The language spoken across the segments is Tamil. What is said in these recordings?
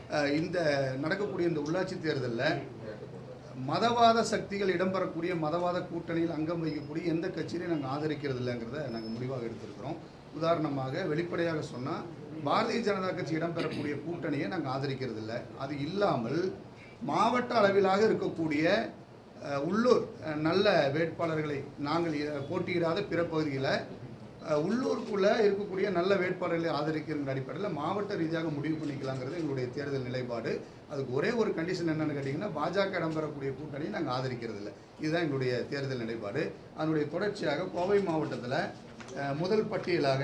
அஹ், இந்த நடக்கக்கூடிய இந்த உள்ளாட்சி தேர்தலில் மதவாத சக்திகள் இடம்பெறக்கூடிய மதவாத கூட்டணியில் அங்கம் வகிக்கக்கூடிய எந்த கட்சியிலையும் நாங்கள் ஆதரிக்கிறது இல்லைங்கிறத நாங்கள் முடிவாக எடுத்திருக்கிறோம் உதாரணமாக வெளிப்படையாக சொன்னால் பாரதிய ஜனதா கட்சி இடம்பெறக்கூடிய கூட்டணியை நாங்கள் ஆதரிக்கிறது இல்லை அது இல்லாமல் மாவட்ட அளவிலாக இருக்கக்கூடிய அஹ், உள்ளூர் அஹ், நல்ல வேட்பாளர்களை நாங்கள் இ- போட்டியிடாத பிற பகுதியில் அஹ், உள்ளூருக்குள்ளே இருக்கக்கூடிய நல்ல வேட்பாளர்களை ஆதரிக்கிற அடிப்படையில் மாவட்ட ரீதியாக முடிவு பண்ணிக்கலாங்கிறது எங்களுடைய தேர்தல் நிலைப்பாடு அதுக்கு ஒரே ஒரு கண்டிஷன் என்னன்னு கேட்டிங்கன்னா பாஜக இடம்பெறக்கூடிய கூட்டணியை நாங்கள் ஆதரிக்கிறது இல்லை இதுதான் எங்களுடைய தேர்தல் நிலைப்பாடு அதனுடைய தொடர்ச்சியாக கோவை மாவட்டத்தில் முதல் பட்டியலாக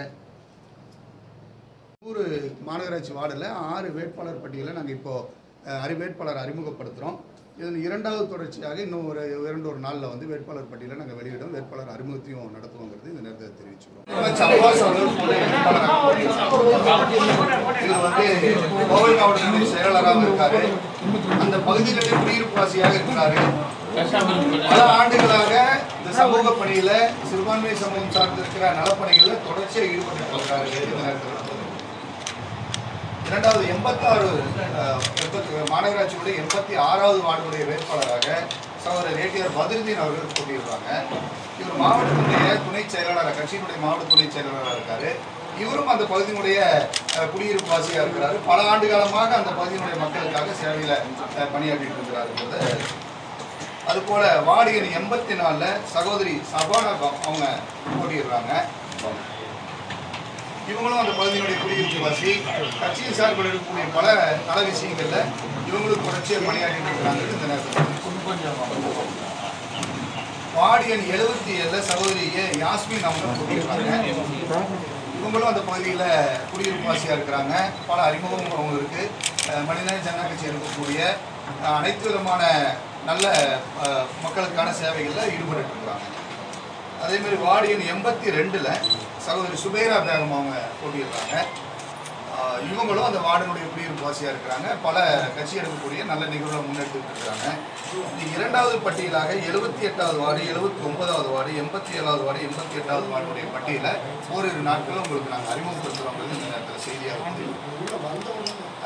நூறு மாநகராட்சி வார்டில் ஆறு வேட்பாளர் பட்டியலை நாங்கள் இப்போது அறி வேட்பாளர் அறிமுகப்படுத்துகிறோம் இதன் இரண்டாவது தொடர்ச்சியாக இன்னும் ஒரு இரண்டு ஒரு நாளில் வந்து வேட்பாளர் பட்டியலை நாங்கள் வெளியிடும் வேட்பாளர் அறிமுகத்தையும் நடத்துவோங்கிறது இந்த நேரத்தில் தெரிவிச்சுக்கிறோம் சப்பாஸ் அவர்கள் போல வேட்பாளராக இவர் வந்து கோவை மாவட்டத்தினுடைய செயலாளராக இருக்காரு அந்த பகுதிகளிலே குடியிருப்புவாசியாக இருக்கிறாரு பல ஆண்டுகளாக இந்த சமூக பணியில சிறுபான்மை சமூகம் சார்ந்திருக்கிற நலப்பணிகள்ல தொடர்ச்சியாக ஈடுபட்டு வருகிறாரு இந்த நேரத்தில் இரண்டாவது எண்பத்தாறு எண்பத்தி மாநகராட்சியுடைய எண்பத்தி ஆறாவது வார்டுடைய வேட்பாளராக சகோதரர் ஏடிஆர் பத்ருதீன் அவர்கள் போட்டியிடுறாங்க இவர் மாவட்டத்தினுடைய துணை செயலாளர் கட்சியினுடைய மாவட்ட துணை செயலாளராக இருக்காரு இவரும் அந்த பகுதியினுடைய அஹ், குடியிருப்பு வாசியாக இருக்கிறாரு பல ஆண்டு காலமாக அந்த பகுதியினுடைய மக்களுக்காக சேவையில் அஹ், பணியாற்றிட்டு இருக்கிறாருன்றத அதுபோல வார்டு எண் எண்பத்தி நாலில் சகோதரி சபானா பா- அவங்க போட்டியிடுறாங்க இவங்களும் அந்த பகுதியினுடைய குடியிருப்பு வாசி கட்சியின் சார்பில் இருக்கக்கூடிய பல நல விஷயங்கள்ல இவங்களும் தொடர்ச்சியாக பணியாற்றிட்டு இருக்கிறாங்க இந்த நேரத்தில் வார்டு எண் எழுபத்தி ஏழுல சகோதரி ஏ யாஸ்மின் அவங்க போட்டியிருக்காங்க இவங்களும் அந்த பகுதியில் குடியிருப்பு வாசியாக இருக்கிறாங்க பல அறிமுகம் அவங்க இருக்கு அஹ் மனிதநேய ஜனதா கட்சி இருக்கக்கூடிய அஹ் அனைத்து விதமான நல்ல அஹ், மக்களுக்கான சேவைகளில் ஈடுபட்டு இருக்கிறாங்க அதே மாதிரி வார்டு எண் எண்பத்தி ரெண்டில் சகோதரி சுபேரா பேகம் அவங்க போட்டியிடுறாங்க ஆஹ் இவங்களும் அந்த வார்டினுடைய குடியிருப்பு வாசியாக இருக்கிறாங்க பல கட்சி எடுக்கக்கூடிய நல்ல நிகழ்வுகளை முன்னெடுத்துட்டு இருக்கிறாங்க இந்த இரண்டாவது பட்டியலாக எழுபத்தி எட்டாவது வார்டு எழுபத்தி ஒன்பதாவது வார்டு எண்பத்தி ஏழாவது வார்டு எண்பத்தி எட்டாவது வார்டுடைய பட்டியலை ஓரிரு நாட்கள் உங்களுக்கு நாங்கள் அறிமுகப்படுத்துகிறோங்கிறது இந்த நேரத்தில் செய்தியாக இருக்குது